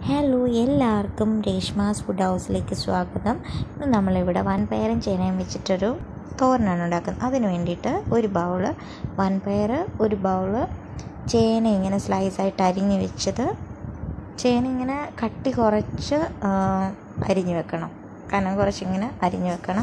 hello എല്ലാവർക്കും Reshma's food ഹൗസിലേക്ക് സ്വാഗതം ഇന്ന് നമ്മളിവിടെ വൻപയറും ചേനയും വെച്ചിട്ടൊരു തോരനാണ് ഉണ്ടാക്കുന്നത് അതിന് വേണ്ടിയിട്ട് ഒരു ബൗള് വൻപയർ ഒരു ബൗള് ചേന ഇങ്ങനെ സ്ലൈസായിട്ട് അരിഞ്ഞ് വെച്ചത് ചേന ഇങ്ങനെ കട്ടി കുറച്ച് ആ, അരിഞ്ഞ് വെക്കണം കനം കുറച്ചിങ്ങനെ അരിഞ്ഞ് വെക്കണം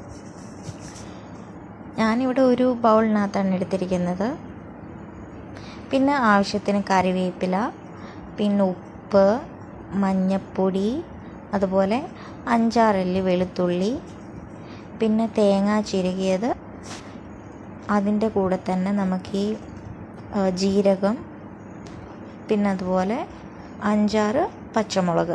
ഞാനിവിടെ ഒരു ബൗളിനകത്താണ് എടുത്തിരിക്കുന്നത് പിന്നെ ആവശ്യത്തിന് കറിവേപ്പില പിന്നെ ഉപ്പ് മഞ്ഞപ്പൊടി അതുപോലെ അഞ്ചാറല്ലി വെളുത്തുള്ളി പിന്നെ തേങ്ങ ചിരകിയത് അതിൻ്റെ കൂടെ തന്നെ നമുക്ക് ഈ ആ, ജീരകം പിന്നെ അതുപോലെ അഞ്ചാറ് പച്ചമുളക്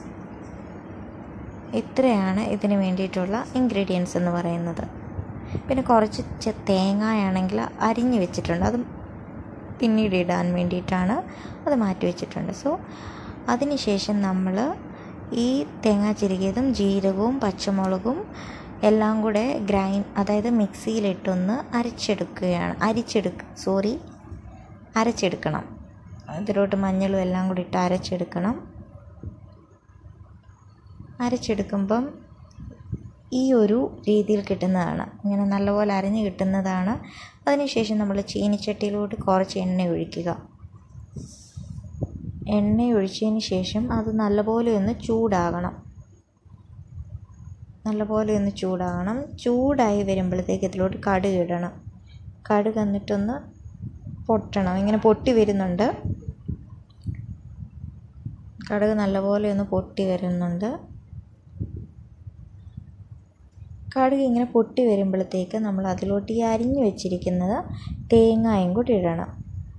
ഇത്രയാണ് ഇതിന് വേണ്ടിയിട്ടുള്ള ഇൻഗ്രീഡിയൻസ് എന്ന് പറയുന്നത് പിന്നെ കുറച്ച് ചെ- തേങ്ങയാണെങ്കിൽ അരിഞ്ഞ് വെച്ചിട്ടുണ്ട് അത് പിന്നീട് ഇടാൻ വേണ്ടിയിട്ടാണ് അത് മാറ്റി വെച്ചിട്ടുണ്ട് സോ അതിനുശേഷം നമ്മൾ ഈ തേങ്ങ ചിരകിയതും ജീരകവും പച്ചമുളകും എല്ലാം കൂടെ ഗ്രൈൻ അതായത് മിക്സിയിലിട്ടൊന്ന് അരച്ചെടുക്കുകയാണ് അരിച്ചെടുക്ക സോറി അരച്ചെടുക്കണം ഇതിലോട്ട് മഞ്ഞളും എല്ലാം കൂടി ഇട്ട് അരച്ചെടുക്കണം അരച്ചെടുക്കുമ്പം ഈ ഒരു രീതിയിൽ കിട്ടുന്നതാണ് ഇങ്ങനെ നല്ലപോലെ അരഞ്ഞ് കിട്ടുന്നതാണ് അതിനുശേഷം നമ്മൾ ചീനിച്ചട്ടിയിലോട്ട് കുറച്ച് എണ്ണ ഒഴിക്കുക എണ്ണ ഒഴിച്ചതിന് ശേഷം അത് നല്ലപോലെ ഒന്ന് ചൂടാകണം നല്ലപോലെ ഒന്ന് ചൂടാകണം ചൂടായി വരുമ്പോഴത്തേക്ക് ഇതിലോട്ട് കടുക് ഇടണം കടുക് എന്നിട്ടൊന്ന് പൊട്ടണം ഇങ്ങനെ പൊട്ടി വരുന്നുണ്ട് കടുക് നല്ലപോലെ ഒന്ന് പൊട്ടി വരുന്നുണ്ട് കടുക് ഇങ്ങനെ പൊട്ടി വരുമ്പോഴത്തേക്ക് നമ്മൾ അതിലോട്ട് ഈ അരിഞ്ഞു വെച്ചിരിക്കുന്നത് തേങ്ങയും കൂടി ഇടണം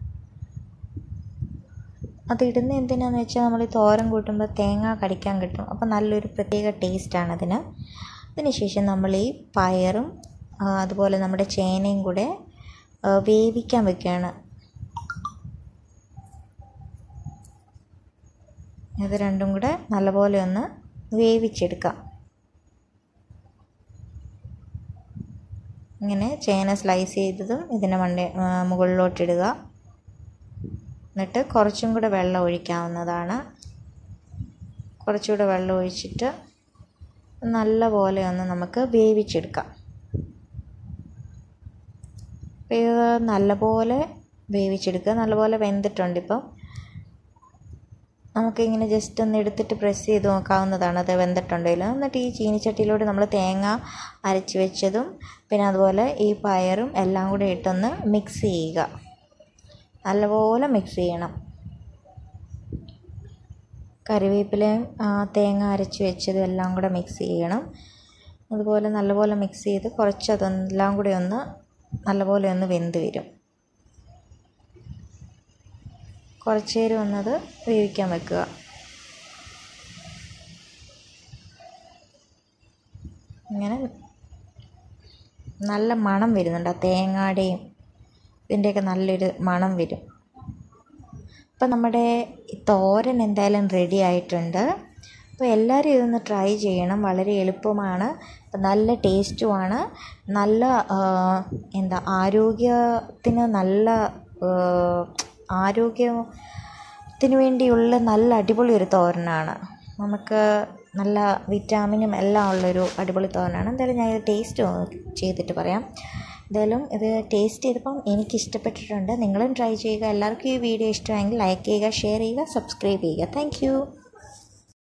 അത് ഇടുന്ന എന്തിനാന്ന് വെച്ചാൽ നമ്മൾ ഈ തോരൻ കൂട്ടുമ്പോൾ തേങ്ങ കടിക്കാൻ കിട്ടും അപ്പോൾ നല്ലൊരു പ്രത്യേക ടേസ്റ്റാണ് അതിന് അതിനുശേഷം നമ്മൾ ഈ പയറും ആ, അതുപോലെ നമ്മുടെ ചേനയും കൂടെ ആ, വേവിക്കാൻ വെക്കുകയാണ് ഇത് രണ്ടും കൂടെ നല്ലപോലെ ഒന്ന് വേവിച്ചെടുക്കാം ഇങ്ങനെ ചേന സ്ലൈസ് ചെയ്തതും ഇതിൻ്റെ മണ്ട മുകളിലോട്ടിടുക എന്നിട്ട് കുറച്ചും കൂടെ വെള്ളം ഒഴിക്കാവുന്നതാണ് കുറച്ചുകൂടെ വെള്ളം ഒഴിച്ചിട്ട് നല്ല പോലെ ഒന്ന് നമുക്ക് വേവിച്ചെടുക്കാം അപ്പോൾ ഇത് നല്ലപോലെ വേവിച്ചെടുക്കുക നല്ലപോലെ വെന്തിട്ടുണ്ട് ഇപ്പം നമുക്കിങ്ങനെ ജസ്റ്റ് ഒന്ന് എടുത്തിട്ട് പ്രസ് ചെയ്ത് നോക്കാവുന്നതാണ് അത് വെന്തിട്ടുണ്ടെങ്കിൽ എന്നിട്ട് ഈ ചീനിച്ചട്ടിയിലോട്ട് നമ്മൾ തേങ്ങ അരച്ച് വെച്ചതും പിന്നെ അതുപോലെ ഈ പയറും എല്ലാം കൂടെ ഇട്ടൊന്ന് മിക്സ് ചെയ്യുക നല്ലപോലെ മിക്സ് ചെയ്യണം കറിവേപ്പിലയും ആ, തേങ്ങ അരച്ച് വെച്ചതും എല്ലാം കൂടെ മിക്സ് ചെയ്യണം അതുപോലെ നല്ലപോലെ മിക്സ് ചെയ്ത് കുറച്ച് അതെല്ലാം കൂടി ഒന്ന് നല്ലപോലെ ഒന്ന് വെന്ത് വരും കുറച്ച് നേരം ഒന്നത് വേവിക്കാൻ വെക്കുക ഇങ്ങനെ നല്ല മണം വരുന്നുണ്ട് ആ തേങ്ങയുടെയും ഇതിൻ്റെയൊക്കെ നല്ലൊരു മണം വരും അപ്പം നമ്മുടെ ഈ തോരൻ എന്തായാലും റെഡി ആയിട്ടുണ്ട് അപ്പോൾ എല്ലാവരും ഇതൊന്ന് ട്രൈ ചെയ്യണം വളരെ എളുപ്പമാണ് അപ്പം നല്ല ടേസ്റ്റുമാണ് നല്ല ആ, എന്താ ആരോഗ്യത്തിന് നല്ല ആ, ആരോഗ്യത്തിന് വേണ്ടിയുള്ള നല്ല അടിപൊളി ഒരു തോരനാണ് നമുക്ക് നല്ല വിറ്റാമിനും എല്ലാം ഉള്ളൊരു അടിപൊളി തോരനാണ് എന്തായാലും ഞാൻ ഇത് ടേസ്റ്റ് ചെയ്തിട്ട് പറയാം എന്തായാലും ഇത് ടേസ്റ്റ് ചെയ്തപ്പം എനിക്ക് ഇഷ്ടപ്പെട്ടിട്ടുണ്ട് നിങ്ങളും ട്രൈ ചെയ്യുക എല്ലാവർക്കും ഈ വീഡിയോ ഇഷ്ടമായെങ്കിൽ ലൈക്ക് ചെയ്യുക ഷെയർ ചെയ്യുക സബ്സ്ക്രൈബ് ചെയ്യുക താങ്ക്